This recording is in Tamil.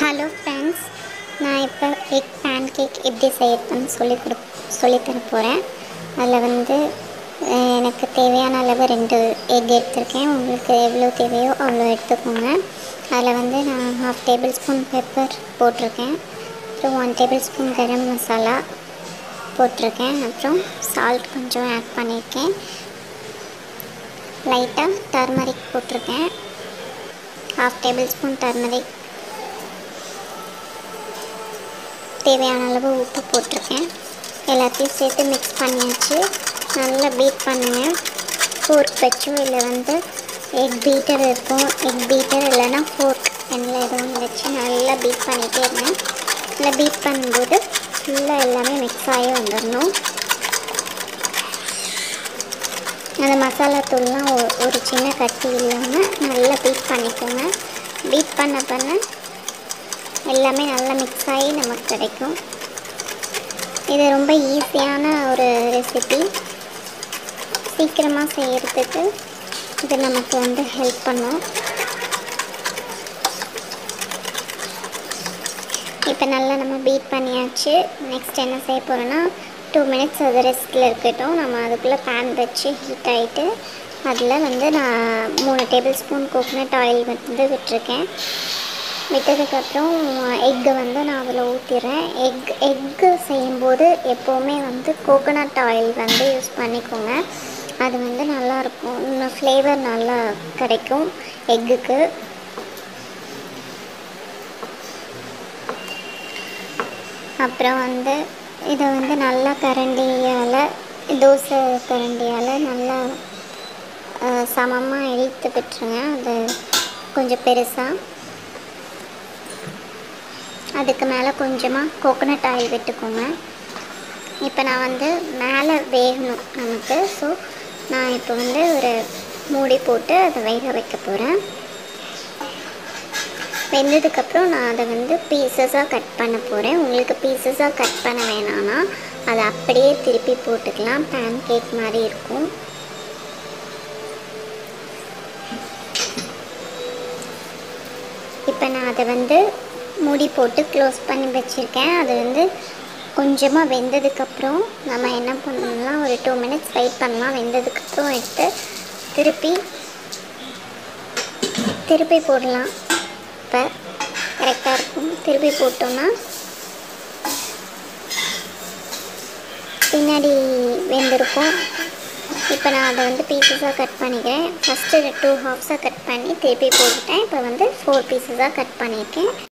ஹலோ ஃப்ரெண்ட்ஸ் நான் இப்போ எக் பேன் கேக் எப்படி செய்யறதுன்னு சொல்லி கொடு சொல்லித்தர போகிறேன் அதில் வந்து அஹ், எனக்கு தேவையான அளவு ரெண்டு எக் எடுத்திருக்கேன் உங்களுக்கு எவ்வளோ தேவையோ அவ்வளோ எடுத்துக்கோங்க அதில் வந்து நான் ஹாஃப் டேபிள் ஸ்பூன் பெப்பர் போட்டிருக்கேன் அப்புறம் one tablespoon garam masala போட்டிருக்கேன் அப்புறம் சால்ட் கொஞ்சம் ஆட் பண்ணியிருக்கேன் லைட்டாக டர்மரிக் போட்டிருக்கேன் ஹாஃப் டேபிள் ஸ்பூன் டர்மரிக் தேவையான அளவு உப்பு போட்டிருக்கேன் எல்லாத்தையும் சேர்த்து மிக்ஸ் பண்ணியாச்சு நல்லா பீட் பண்ணுங்கள் ஃபோர்க் வச்சோ இல்லை வந்து எக் பீட்டர் இருக்கும் எக் பீட்டர் இல்லைன்னா ஃபோர்க் எண்ணில் ஏதோ ஒன்று வச்சு நல்லா பீட் பண்ணிகிட்டே இருந்தேன் நல்லா பீட் பண்ணும்போது ஃபுல்லாக எல்லாமே மிக்ஸ் ஆகி வந்துடணும் அந்த மசாலா தூள்லாம் ஒ- ஒரு சின்ன கட்டி இல்லாமல் நல்லா பீட் பண்ணிக்கோங்க பீட் பண்ண பண்ண எல்லாமே நல்லா மிக்ஸ் ஆகி நமக்கு கிடைக்கும் இது ரொம்ப ஈஸியான ஒரு ரெசிபி சீக்கிரமாக செய்கிறதுக்கு இது நமக்கு வந்து ஹெல்ப் பண்ணும் இப்போ நல்லா நம்ம பீட் பண்ணியாச்சு நெக்ஸ்ட் என்ன செய்ய போகிறோன்னா டூ மினிட்ஸ் அது ரெஸ்ட்டில் இருக்கட்டும் நம்ம அதுக்குள்ளே பேன் வச்சு ஹீட் ஆகிட்டு அதில் வந்து நான் மூணு டேபிள் ஸ்பூன் கோகனட் ஆயில் வந்து விட்டுருக்கேன் விட்டதுக்கப்புறம் எக்கை வந்து நான் அதில் ஊற்றிடுறேன் எக் எக்கு செய்யும்போது எப்போவுமே வந்து கோகனட் ஆயில் வந்து யூஸ் பண்ணிக்கோங்க அது வந்து நல்லாயிருக்கும் இன்னும் ஃப்ளேவர் நல்லா கிடைக்கும் எக்குக்கு அப்புறம் வந்து இதை வந்து நல்லா கரண்டியால் தோசை கரண்டியால் நல்லா சமமாக இழுத்து விட்டுருங்க அது கொஞ்சம் பெருசாக அதுக்கு மேலே கொஞ்சமாக கோகனட் ஆயில் விட்டுக்கோங்க இப்போ நான் வந்து மேலே வேகணும் நமக்கு ஸோ நான் இப்போ வந்து ஒரு மூடி போட்டு அதை வேக வைக்க போகிறேன் வெந்ததுக்கப்புறம் நான் அதை வந்து பீசஸாக கட் பண்ண போகிறேன் உங்களுக்கு பீசஸாக கட் பண்ண வேணாம்னா அதை அப்படியே திருப்பி போட்டுக்கலாம் பேன் கேக் மாதிரி இருக்கும் இப்போ நான் அதை வந்து மூடி போட்டு க்ளோஸ் பண்ணி வச்சுருக்கேன் அது வந்து கொஞ்சமாக வெந்ததுக்கப்புறம் நம்ம என்ன பண்ணலாம் ஒரு டூ மினிட்ஸ் வெயிட் பண்ணலாம் வெந்ததுக்கப்புறம் எடுத்து திருப்பி திருப்பி போடலாம் இப்போ கரெக்டாக இருக்கும் திருப்பி போட்டோன்னா பின்னாடி வெந்திருக்கும் இப்போ நான் அதை வந்து பீசஸாக கட் பண்ணிக்கிறேன் ஃபஸ்ட்டு டூ ஹாஃப்ஸாக கட் பண்ணி திருப்பி போட்டுட்டேன் இப்போ வந்து ஃபோர் பீசஸாக கட் பண்ணியிருக்கேன்